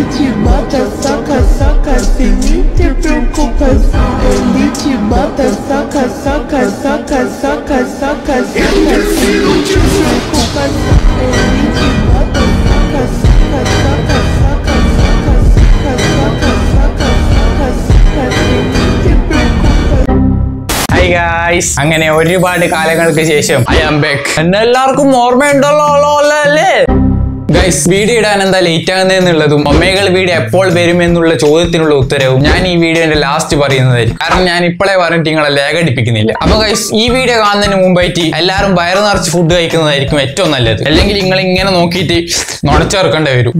Ele te bota, soca, soca, sem muita preocupação. Ele te bota, soca, soca, soca, soca, soca, soca, sem muita preocupação. Ele te bota, soca, soca, soca, soca, soca, soca, soca, soca, soca, soca, sem muita preocupação. Hi guys അങ്ങനെ ഒരുപാട് കാലങ്ങൾക്ക് ശേഷം I am back എന്നെ എല്ലാവർക്കും ഓർമ്മയുണ്ടല്ലോ അല്ലേ guys video ഇടാൻ എന്താ ലേറ്റ് ആകുന്നതെന്നുള്ളതും ഒമേകൾ വീഡിയോ എപ്പോൾ വരുമെന്നുള്ള ചോദ്യത്തിനുള്ള ഉത്തരവും ഞാൻ ഈ വീഡിയോന്റെ ലാസ്റ്റ് പറയുന്നതായിരിക്കും കാരണം ഞാൻ ഇപ്പോഴേ പറഞ്ഞിട്ട് നിങ്ങളെ ലേഖടിപ്പിക്കുന്നില്ല അപ്പൊ ഗൈസ് ഈ വീഡിയോ കാണുന്നതിന് മുമ്പായിട്ട് എല്ലാവരും വയറ് നിറച്ച് ഫുഡ് കഴിക്കുന്നതായിരിക്കും ഏറ്റവും നല്ലത് അല്ലെങ്കിൽ നിങ്ങൾ ഇങ്ങനെ നോക്കിയിട്ട് നുണച്ചേർക്കേണ്ടി വരും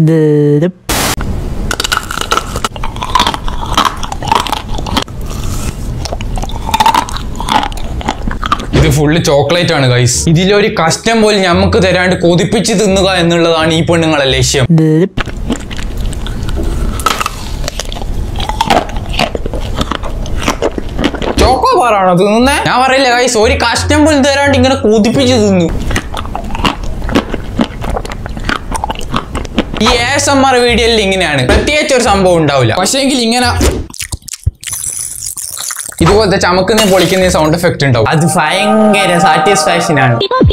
ഇത് ഫുള്ള് ചോക്ലേറ്റ് ആണ് ഗൈസ് ഇതിലൊരു കഷ്ടം പോലും ഞമ്മക്ക് തരാണ്ട് കൊതിപ്പിച്ച് തിന്നുക എന്നുള്ളതാണ് ഈ പെണ്ണുങ്ങളെ ലക്ഷ്യം ചോക്കോ പാറാണോ തിന്നുന്നേ ഞാൻ പറയില്ല ഗൈസ് ഒരു കഷ്ടം പോലും തരാണ്ട് ഇങ്ങനെ കൊതിപ്പിച്ച് തിന്നു ഈ എസ് എം ആർ വീഡിയോയിൽ ഇങ്ങനെയാണ് പ്രത്യേകിച്ച് ഒരു സംഭവം ഉണ്ടാവില്ല പക്ഷേങ്കിൽ ഇങ്ങനെ ഇതുപോലത്തെ ചമക്കുന്ന പൊളിക്കുന്ന സൗണ്ട് എഫക്റ്റ് ഉണ്ടാവും അത് ഭയങ്കര സാറ്റിസ്ഫാക്ഷൻ ആണ്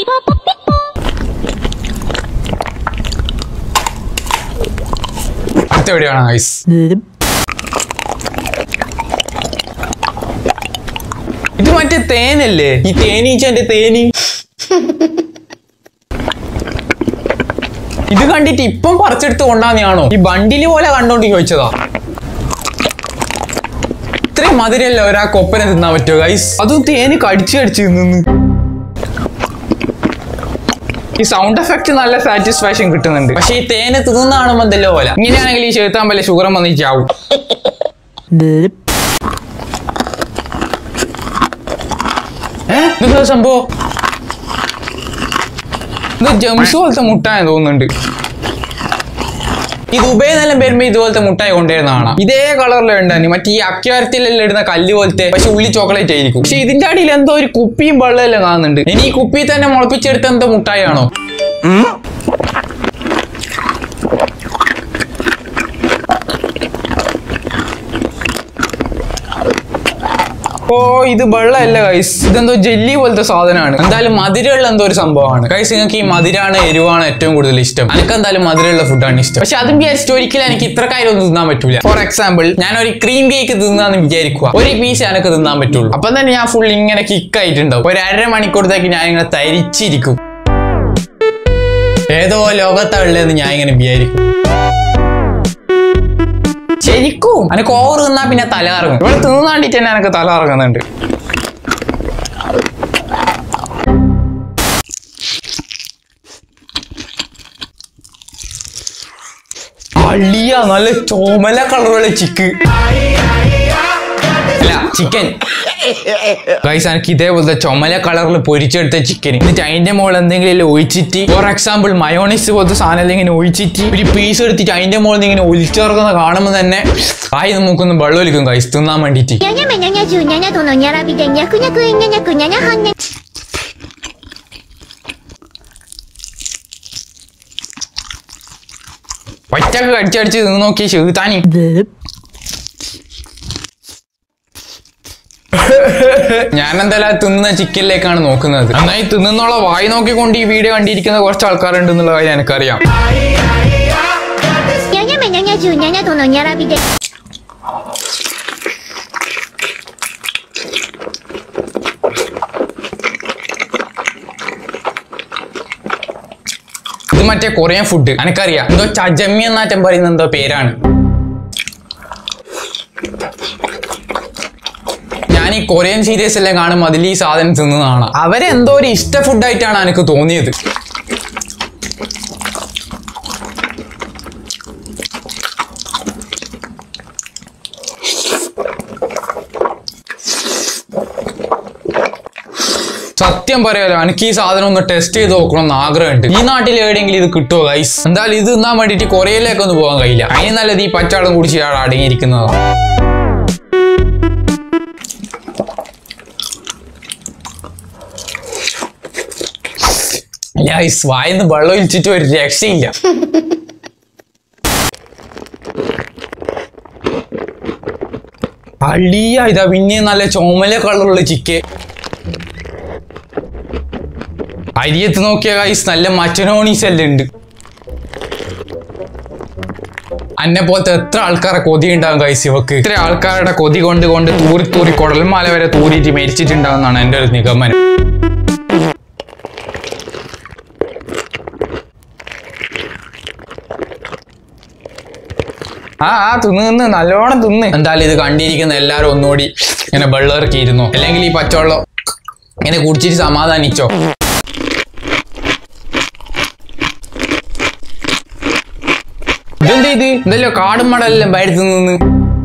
അടുത്ത എവിടെയാണ് ഐസ് ഇത് മറ്റേ തേനല്ലേ ഈ തേനീച്ചന്റെ തേനി ഇത് കണ്ടിട്ട് ഇപ്പം പറിച്ചെടുത്ത് കൊണ്ടാന്നെയാണോ ഈ ബണ്ടില് പോലെ കണ്ടോണ്ട് ചോദിച്ചതാ ഇത്രയും മധുരല്ല ഒരാൾക്ക് ഒപ്പനെ തിന്നാൻ പറ്റുമോ ഗൈസ് അതും തേന് കടിച്ചു കടിച്ച് തിന്നു ഈ സൗണ്ട് എഫക്ട് നല്ല സാറ്റിസ്ഫാക്ഷൻ കിട്ടുന്നുണ്ട് പക്ഷെ ഈ തേന് തിന്നുന്ന കാണുമ്പോ എന്തല്ലോ പോലെ ഇങ്ങനെയാണെങ്കിൽ ഈ ചെറുത്താൻ പല ഷുഗർ വന്നിട്ട് ചാവും ഏ? ഇതെന്താ സംഭവം ഇത് ജംസ് പോലത്തെ മുട്ടായ തോന്നുന്നുണ്ട് ഈ ദുബൈന്നെല്ലാം വരുമ്പോ ഇതുപോലത്തെ മുട്ടായി കൊണ്ടുവരുന്ന കാണാം ഇതേ കളറിലെ ഉണ്ടായിരുന്നു മറ്റേ ഈ അക്വാരത്തിലെല്ലാം ഇടുന്ന കല്ല് പോലത്തെ പക്ഷെ ഉള്ളി ചോക്ലേറ്റ് ആയിരിക്കും പക്ഷെ ഇതിന്റെ അടിയിൽ എന്തോ ഒരു കുപ്പിയും വെള്ളമെല്ലാം കാണുന്നുണ്ട് ഇനി ഈ കുപ്പി തന്നെ മുളപ്പിച്ചെടുത്ത എന്തോ മുട്ടായി ആണോ ഓ ഇത് വെള്ളമല്ല ഗൈസ് ഇതെന്തോ ജെല്ലി പോലത്തെ സാധനമാണ് എന്തായാലും മധുരമുള്ള എന്തോ ഒരു സംഭവമാണ് ഗൈസ് നിങ്ങൾക്ക് ഈ മധുരാണ് എരിവാണ് ഏറ്റവും കൂടുതൽ ഇഷ്ടം എനിക്ക് എന്തായാലും മധുരമുള്ള ഫുഡാണ് ഇഷ്ടം പക്ഷെ അതും വിചാരിച്ചിട്ട് ഒരിക്കലും എനിക്ക് ഇത്ര കാര്യം ഒന്നും തിന്നാൻ പറ്റൂല ഫോർ എക്സാമ്പിൾ ഞാൻ ഒരു ക്രീം കേക്ക് തിന്നാന്ന് വിചാരിക്കുക ഒരു പീസ് എനിക്ക് തിന്നാൻ പറ്റുള്ളൂ അപ്പൊ തന്നെ ഞാൻ ഫുൾ ഇങ്ങനെ കിക്ക് ആയിട്ടുണ്ടാവും ഒരു അര മണിക്കൂറത്തേക്ക് ഞാൻ ഇങ്ങനെ തരിച്ചിരിക്കും ഏതോ ലോകത്താ ഉള്ളതെന്ന് ഞാൻ ഇങ്ങനെ വിചാരിക്കും ശരിക്കും എനിക്ക് ഓവർ തിന്നാ പിന്നെ തല ഇറങ്ങും ഇവിടെ തിന്നാണ്ടിട്ട് തന്നെ എനിക്ക് തല ഇറങ്ങുന്നുണ്ട് അള്ളിയ നല്ല ചോമല കളറുള്ള ചിക്ക് അല്ല ചിക്കൻ ഗൈസ് എനിക്ക് ഇതേപോലത്തെ ചുമല കളറിൽ പൊരിച്ചെടുത്ത ചിക്കൻ എന്നിട്ട് അതിന്റെ മുകളിൽ എന്തെങ്കിലും ഒഴിച്ചിട്ട് ഫോർ എക്സാമ്പിൾ മയോണൈസ് പോലത്തെ സാധനം ഇങ്ങനെ ഒഴിച്ചിട്ട് ഒരു പീസ് എടുത്തിട്ട് അതിന്റെ മുകളിൽ നിന്ന് ഇങ്ങനെ ഒലിച്ചിറക്കുന്ന കാണുമ്പോൾ തന്നെ ആയി നമുക്കൊന്ന് വെള്ളം ഒലിക്കും ഗൈസ് തിന്നാൻ വേണ്ടിയിട്ട് にゃにゃめにゃにゃじゅうにゃにゃとのにゃらびでにゃくにゃくいにゃにゃくにゃにゃはんにゃ ഒറ്റക്ക് കടിച്ചടിച്ച് നിന്ന് നോക്കി ചെറുതാനി ഞാൻ എന്തായാലും തിന്നുന്ന ചിക്കനിലേക്കാണ് നോക്കുന്നത് നന്നായി തിന്നുന്നുള്ള വായി നോക്കിക്കൊണ്ട് ഈ വീഡിയോ കണ്ടിരിക്കുന്ന കുറച്ച് ആൾക്കാരുണ്ട് എന്നുള്ള കാര്യം എനിക്കറിയാം にゃにゃめにゃにゃじゅうにゃにゃとのにゃらびで ഇത് മറ്റേ കൊറിയൻ ഫുഡ് എനിക്കറിയാം എന്തോ ചജമ്മി എന്നാറ്റം പറയുന്ന എന്തോ പേരാണ് ഞാൻ ഈ കൊറിയൻ സീരീസ് എല്ലാം കാണുമ്പോൾ അതിൽ ഈ സാധനം തിന്നതാണ് അവരെന്തോ ഒരു ഇഷ്ട ഫുഡായിട്ടാണ് എനിക്ക് തോന്നിയത് സത്യം പറയാലോ എനിക്ക് ഈ സാധനം ഒന്ന് ടെസ്റ്റ് ചെയ്ത് നോക്കണം എന്ന് ആഗ്രഹമുണ്ട് ഈ നാട്ടിൽ എവിടെയെങ്കിലും ഇത് കിട്ടുമോ ഗൈസ് എന്തായാലും ഇത് തിന്നാൻ വേണ്ടിയിട്ട് കൊറിയയിലേക്ക് ഒന്നും പോകാൻ കഴിയില്ല അതിന് നല്ലത് ഈ പച്ചാളം കുടിച്ച് ഇയാൾ അടങ്ങിയിരിക്കുന്നതാണ് ഗൈസ് വായിന്ന് വെള്ളം ഒഴിച്ചിട്ട് ഒരു രക്ഷയില്ല അളിയ ഇതാ പിന്നെ നല്ല ചുമല കളറുള്ള ചിക്കൻ അരിയത്ത് നോക്കിയ കൈസ് നല്ല മച്ചനോണീസ് എല്ലാം ഉണ്ട് അന്നെ പോലത്തെ എത്ര ആൾക്കാരെ കൊതി ഉണ്ടാവും കൈസ് ഇവക്ക് ഇത്ര ആൾക്കാരുടെ കൊതി കൊണ്ട് കൊണ്ട് തൂറി തൂറി കുടൽമാല വരെ തൂറിയിട്ട് മരിച്ചിട്ടുണ്ടാവുന്നതാണ് എൻ്റെ ഒരു നിഗമനം ആ ആ തിന്ന് തിന്ന് നല്ലോണം തിന്ന് എന്തായാലും ഇത് കണ്ടിരിക്കുന്ന എല്ലാരും ഒന്നുകൂടി ഇങ്ങനെ വെള്ളമിറക്കിയിരുന്നോ അല്ലെങ്കിൽ ഈ പച്ചവെള്ളം ഇങ്ങനെ കുടിച്ചിട്ട് സമാധാനിച്ചോ ഇതെന്താ ഇത് ഇതല്ലോ കാടും മടലെല്ലാം ബയർത്ത് നിന്ന്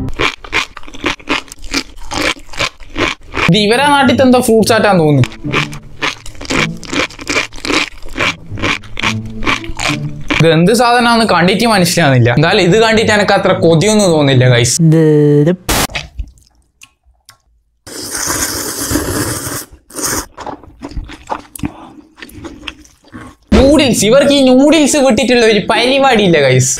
ഇത് ഇവരാ നാട്ടിൽ എന്തോ ഫ്രൂട്ട്സ് ആയിട്ടാന്ന് തോന്നുന്നു ഇത് എന്ത് സാധനമാണെന്ന് കണ്ടിട്ട് മനസ്സിലാവുന്നില്ല എന്തായാലും ഇത് കണ്ടിട്ട് എനിക്ക് അത്ര കൊതിയൊന്നും തോന്നില്ല ഗൈസ് നൂഡിൽസ് ഇവർക്ക് ഈ നൂഡിൽസ് വിട്ടിട്ടുള്ള ഒരു പരിപാടിയില്ല ഗൈസ്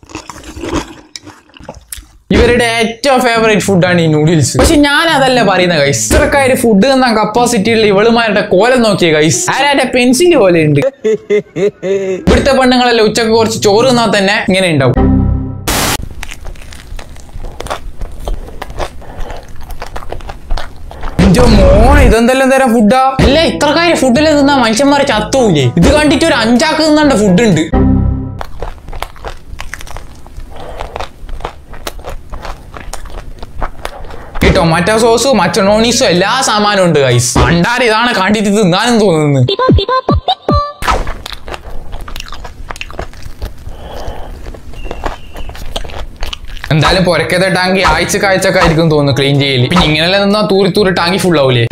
ഇവരുടെ ഏറ്റവും ഫേവറേറ്റ് ഫുഡാണ് ഈ നൂഡിൽസ് പക്ഷെ ഞാൻ അതല്ല പറയുന്ന ഗൈസ് ഇത്രക്കാര് ഫുഡ് തന്ന കപ്പാസിറ്റിയുള്ള ഇവളുമാരുടെ കോലം നോക്കിയ ഗൈസ് ആരാന്റെ പെൻസിൽ പോലെ ഉണ്ട് ഇവിടുത്തെ പെണ്ണുങ്ങളെല്ലാം ഉച്ചക്ക് കുറച്ച് ചോറ് തിന്നാൽ തന്നെ ഇങ്ങനെ ഉണ്ടാവും ഇന്റെ മോനെ ഇതെന്തെല്ലാം തരം ഫുഡാ അല്ല ഇത്രക്കാര് ഫുഡിൽ തിന്നാ മനുഷ്യന്മാരെ ചത്തൂലേ ഇത് കണ്ടിട്ട് ഒരു അഞ്ചാക്ക് തിന്നണ്ട ഫുഡ് ഉണ്ട് ഈ ടൊമാറ്റോ സോസും മച്ചണോണീസും എല്ലാ സാമാനും ഉണ്ട് ഗൈസ് പണ്ടാർ ഇതാണ് കണ്ടിട്ട് തിന്നാനും തോന്നുന്നത് എന്തായാലും പൊരക്കത്തെ ടാങ്കി ആഴ്ചക്ക് ആഴ്ചക്ക് ആയിരിക്കും തോന്നുന്നു ക്ലീൻ ചെയ്യല് പിന്നെ ഇങ്ങനെല്ലാം നിന്നാ തൂരി തൂരി ടാങ്കി ഫുൾ ആവൂലേ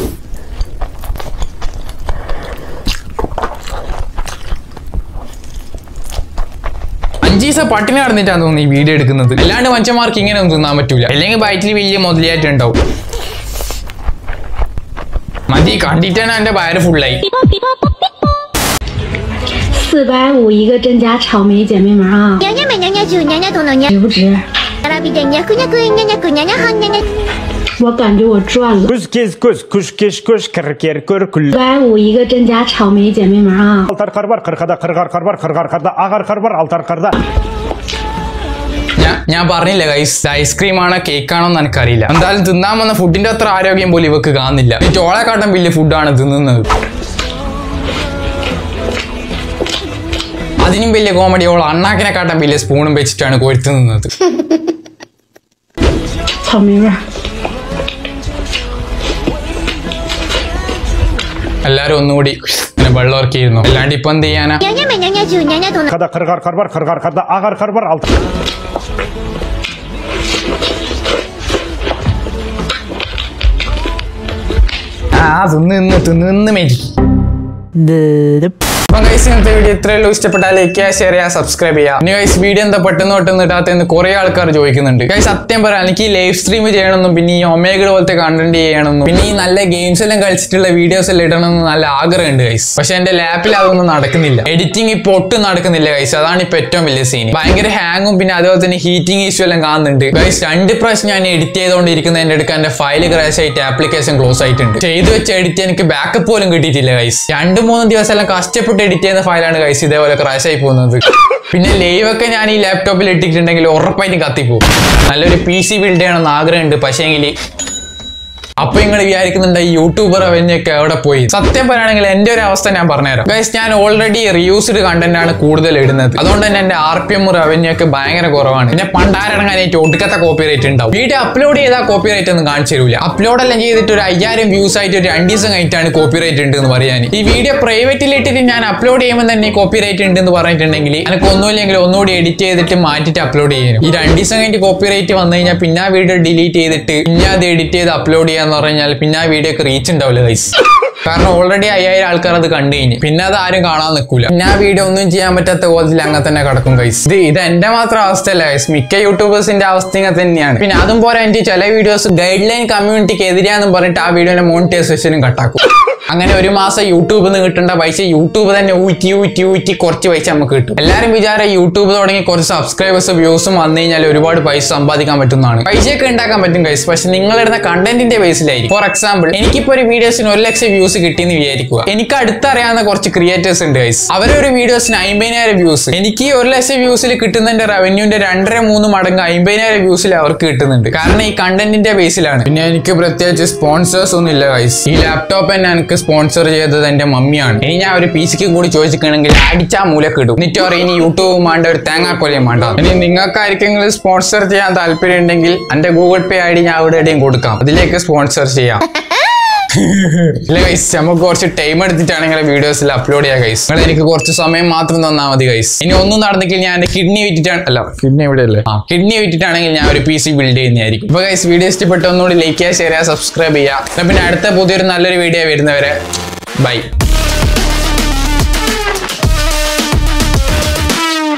അഞ്ച് ദിവസം പട്ടിണി നടന്നിട്ടാന്ന് തോന്നുന്നു ഈ വീഡിയോ എടുക്കുന്നത് അല്ലാണ്ട് മനുഷ്യന്മാർക്ക് ഇങ്ങനെ ഒന്നും തിന്നാൻ പറ്റൂല അല്ലെങ്കിൽ വയറ്റിൽ വലിയ മുതലായിട്ടുണ്ടാവും മതി കണ്ടിട്ടാണ് എന്റെ വയറ് ഫുള്ളായി 四百五一个真假草莓姐妹们啊， にゃにゃめにゃにゃじゅにゃにゃとのにゃ值不值？ 並びでにゃくにゃくにゃにゃくにゃにゃはんにゃにゃ我感觉我赚了。 Kus kes kus, kuş keş kuş, kır ker kır 四 kül. 百五一个真假草莓姐妹们啊， Altar kar var, kırkada kırgar kar var, kırgar karda, agar kar var, altar karda. ഞാൻ ഞാൻ പറഞ്ഞില്ല ഗൈസ് ഐസ്ക്രീം ആണോ കേക്ക് ആണോ എന്ന് എനിക്കറിയില്ല എന്തായാലും തിന്നാൻ വന്ന ഫുഡിന്റെ അത്ര ആരോഗ്യം പോലും ഇവക്ക് കാണുന്നില്ല ഈ ചോളക്കാട്ടം വലിയ ഫുഡാണ് തിന്നുന്നത് അതിനും വലിയ കോമഡി ഓൾ അണ്ണാക്കിനെക്കാട്ടം വലിയ സ്പൂണും വെച്ചിട്ടാണ് കൊരുത്ത് നിന്നത് 草莓味儿。 എല്ലാരും ഒന്നുകൂടി ഇങ്ങനെ വെള്ളം ഇറക്കിയിരുന്നു അല്ലാണ്ട് ഇപ്പൊ എന്ത് ചെയ്യാനാ にゃにゃめにゃにゃじゅにゃにゃとの Kada kırgar kar var, kırgar karda, agar kar var, altar. ആ തിന്ന് നിന്ന് തിന്ന് നിന്ന് മേരി അപ്പം ഗൈസ് ഇന്നത്തെ വീഡിയോ ഇത്രയല്ലോ ഇഷ്ടപ്പെട്ടാൽ ലൈക്ക് ചെയ്യുക ഷെയർ ചെയ്യുക സബ്സ്ക്രൈബ് ചെയ്യുക ഇനി ഗൈസ് വീഡിയോ എന്താ പെട്ടെന്ന് പെട്ടെന്ന് ഇടാത്തെന്ന് കുറെ ആൾക്കാർ ചോദിക്കുന്നുണ്ട് ഗൈസ് സത്യം പറയാം എനിക്ക് ലൈവ് സ്ട്രീം ചെയ്യണമെന്നും പിന്നെ ഈ ഒമേഗഡ് പോലത്തെ കണ്ടന്റ് ചെയ്യണമെന്നും പിന്നെ ഈ നല്ല ഗെയിംസ് എല്ലാം കളിച്ചിട്ടുള്ള വീഡിയോസ് എല്ലാം ഇടണമെന്ന് നല്ല ആഗ്രഹമുണ്ട് ഗൈസ് പക്ഷെ എന്റെ ലാപ്പിൽ അതൊന്നും നടക്കുന്നില്ല എഡിറ്റിംഗ് ഇപ്പൊ ഒട്ടും നടക്കുന്നില്ല ഗൈസ് അതാണ് ഇപ്പൊ ഏറ്റവും വലിയ സീൻ ഭയങ്കര ഹാങ്ങും പിന്നെ അതുപോലെ തന്നെ ഹീറ്റിംഗ് ഇഷ്യൂ എല്ലാം കാണുന്നുണ്ട് ഗൈസ് രണ്ട് പ്രാവശ്യം ഞാൻ എഡിറ്റ് ചെയ്തുകൊണ്ടിരിക്കുന്നതിന്റെ അടുക്ക് എന്റെ ഫയൽ ക്രാഷ് ആയിട്ട് ആപ്ലിക്കേഷൻ ക്ലോസ് ആയിട്ടുണ്ട് ചെയ്തു വെച്ച് എഡിറ്റ് എനിക്ക് ബാക്കപ്പ് പോലും കിട്ടിയിട്ടില്ല ഗൈസ് രണ്ട് മൂന്ന് ദിവസം എല്ലാം കഷ്ടപ്പെട്ട് എഡിറ്റ് ചെയ്യുന്ന ഫയലാണ് ഗൈസ് ഇതേപോലെ ക്രാഷ് ആയി പോകുന്നത് പിന്നെ ലൈവ് ഒക്കെ ഞാൻ ഈ ലാപ്ടോപ്പിൽ ഇട്ടിട്ടുണ്ടെങ്കിൽ ഉറപ്പായിട്ടും കത്തിപ്പോവും നല്ലൊരു പി സി ബിൽഡ് ചെയ്യണമെന്ന് ആഗ്രഹമുണ്ട് പക്ഷേങ്കിൽ അപ്പൊ നിങ്ങൾ വിചാരിക്കുന്നുണ്ട് ഈ യൂട്യൂബർ അവനെയൊക്കെ എവിടെ പോയി സത്യം പറയുകയാണെങ്കിൽ എന്റെ ഒരു അവസ്ഥ ഞാൻ പറഞ്ഞുതരാം ഗൈസ് ഞാൻ ഓൾറെഡി റിയൂസ്ഡ് കണ്ടന്റ് ആണ് കൂടുതൽ ഇടുന്നത് അതുകൊണ്ട് തന്നെ എന്റെ ആർ പി എം റവന്യൂ ഒക്കെ ഭയങ്കര കുറവാണ് പിന്നെ പണ്ടാരടങ്ങാനായിട്ട് ഒടുക്കത്തെ കോപ്പി റേറ്റ് ഉണ്ടാവും വീഡിയോ അപ്ലോഡ് ചെയ്താൽ കോപ്പി റേറ്റ് ഒന്നും കാണിച്ചു തരില്ല അപ്ലോഡ് എല്ലാം ചെയ്തിട്ട് ഒരു അയ്യായിരം വ്യൂസ് ആയിട്ട് ഒരു രണ്ട് ദിവസം കഴിഞ്ഞിട്ടാണ് കോപ്പി റേറ്റ് ഉണ്ട് എന്ന് പറയാൻ ഈ വീഡിയോ പ്രൈവറ്റിൽ ഇട്ടിട്ട് ഞാൻ അപ്ലോഡ് ചെയ്യുമ്പോൾ തന്നെ കോപ്പി റേറ്റ് ഉണ്ട് എന്ന് പറഞ്ഞിട്ടുണ്ടെങ്കിൽ എനിക്ക് ഒന്നുമില്ലെങ്കിൽ ഒന്നുകൂടി എഡിറ്റ് ചെയ്തിട്ട് മാറ്റിട്ട് അപ്ലോഡ് ചെയ്യാനും ഈ രണ്ട് ദിവസം കഴിഞ്ഞിട്ട് കോപ്പി റേറ്റ് വന്നു കഴിഞ്ഞാൽ പിന്നെ ആ വീഡിയോ ഡിലീറ്റ് ചെയ്തിട്ട് പിന്നെ അത് എഡിറ്റ് ചെയ്ത് അപ്ലോഡ് ചെയ്യാന്ന് പറഞ്ഞാൽ പിന്നെ ആ വീഡിയോക്ക് റീച്ച് ഉണ്ടാവില്ല ഗൈസ് കാരണം ഓൾറെഡി അയ്യായിരം ആൾക്കാർ അത് കണ്ടു കഴിഞ്ഞു പിന്നെ അത് ആരും കാണാൻ നിൽക്കൂല പിന്നെ ആ വീഡിയോ ഒന്നും ചെയ്യാൻ പറ്റാത്ത കോലത്തിൽ അങ്ങനെ തന്നെ കിടക്കും ഗൈസ് ഇത് ഇത് എന്റെ മാത്രം അവസ്ഥയല്ല ഗൈസ് മിക്ക യൂട്യൂബേഴ്സിന്റെ അവസ്ഥ ഇങ്ങനെ തന്നെയാണ് പിന്നെ അതും പോരാ എന്റെ ചില വീഡിയോസ് ഗൈഡ് ലൈൻ കമ്മ്യൂണിറ്റിക്ക് എതിരാന്ന് പറഞ്ഞിട്ട് ആ വീഡിയോന്റെ മോണിറ്റൈസേഷനും കട്ടാക്കും അങ്ങനെ ഒരു മാസം യൂട്യൂബിൽ നിന്ന് കിട്ടേണ്ട പൈസ യൂട്യൂബ് തന്നെ ഊറ്റി ഊറ്റി ഊറ്റി കുറച്ച് പൈസ നമുക്ക് കിട്ടും എല്ലാവരും വിചാരം യൂട്യൂബ് തുടങ്ങി കുറച്ച് സബ്സ്ക്രൈബേഴ്സ് വ്യൂസും വന്നു കഴിഞ്ഞാൽ ഒരുപാട് പൈസ സമ്പാദിക്കാൻ പറ്റുന്നതാണ് പൈസയൊക്കെ ഉണ്ടാക്കാൻ പറ്റും ഗൈസ് പക്ഷെ നിങ്ങളിടുന്ന കണ്ടന്റിന്റെ ബേസിലായിരിക്കും ഫോർ എക്സാമ്പിൾ എനിക്കിപ്പോ ഒരു വീഡിയോസിന് ഒരു ലക്ഷം വ്യൂസ് കിട്ടിയെന്ന് വിചാരിക്കുക എനിക്ക് അടുത്തറിയാവുന്ന കുറച്ച് ക്രിയേറ്റേഴ്സ് ഉണ്ട് ഗൈസ് അവരൊരു വീഡിയോസിന് അമ്പതിനായിരം വ്യൂസ് എനിക്ക് ഈ ഒരു ലക്ഷം വ്യൂസിൽ കിട്ടുന്നതിന്റെ റവന്യൂന്റെ രണ്ടര മൂന്ന് മടങ്ങ് അമ്പതിനായിരം വ്യൂസിൽ അവർക്ക് കിട്ടുന്നുണ്ട് കാരണം ഈ കണ്ടന്റിന്റെ ബേസിലാണ് പിന്നെ എനിക്ക് പ്രത്യേകിച്ച് സ്പോൺസേഴ്സ് ഒന്നും ഇല്ല ഗൈസ് ഈ ലാപ്ടോപ്പ് തന്നെ എനിക്ക് സ്പോൺസർ ചെയ്തത് എന്റെ മമ്മിയാണ് ഇനി ഞാൻ ഒരു പി സിക്ക് കൂടി ചോദിച്ചിട്ടുണ്ടെങ്കിൽ അടിച്ചാ മൂലക്കിടും എന്നിട്ട് പറയും ഇനി യൂട്യൂബ് വേണ്ട ഒരു തേങ്ങാക്കൊലയും വേണ്ട ഇനി നിങ്ങൾക്ക് ആർക്കെങ്കിലും സ്പോൺസർ ചെയ്യാൻ താല്പര്യം ഉണ്ടെങ്കിൽ എന്റെ ഗൂഗിൾ പേ ഐ ഡി ഞാൻ അവിടെ എവിടെയും കൊടുക്കാം അതിലേക്ക് സ്പോൺസർ ചെയ്യാം ഇല്ല ഗൈസ് നമുക്ക് കുറച്ച് ടൈം എടുത്തിട്ടാണ് നിങ്ങളെ വീഡിയോസിൽ അപ്ലോഡ് ചെയ്യാം ഗൈസ് നിങ്ങൾ എനിക്ക് കുറച്ച് സമയം മാത്രം തന്നാൽ മതി ഗൈസ് ഇനി ഒന്നും നടന്നെങ്കിൽ ഞാൻ എന്റെ കിഡ്നി വിറ്റിട്ടാണ് അല്ല കിഡ്നി എവിടെ അല്ലേ ആ കിഡ്നി വിറ്റിട്ടാണെങ്കിൽ ഞാൻ ഒരു പി സി ബിൽഡ് ചെയ്യുന്നതായിരിക്കും ഇപ്പൊ ഗൈസ് വീഡിയോ ഇഷ്ടപ്പെട്ട ഒന്നുകൂടി ലൈക്ക് ചെയ്യുക ഷെയർ ചെയ്യുക സബ്സ്ക്രൈബ് ചെയ്യുക എന്നാ പിന്നെ അടുത്ത പുതിയൊരു നല്ലൊരു വീഡിയോ വരുന്നവരെ ബൈ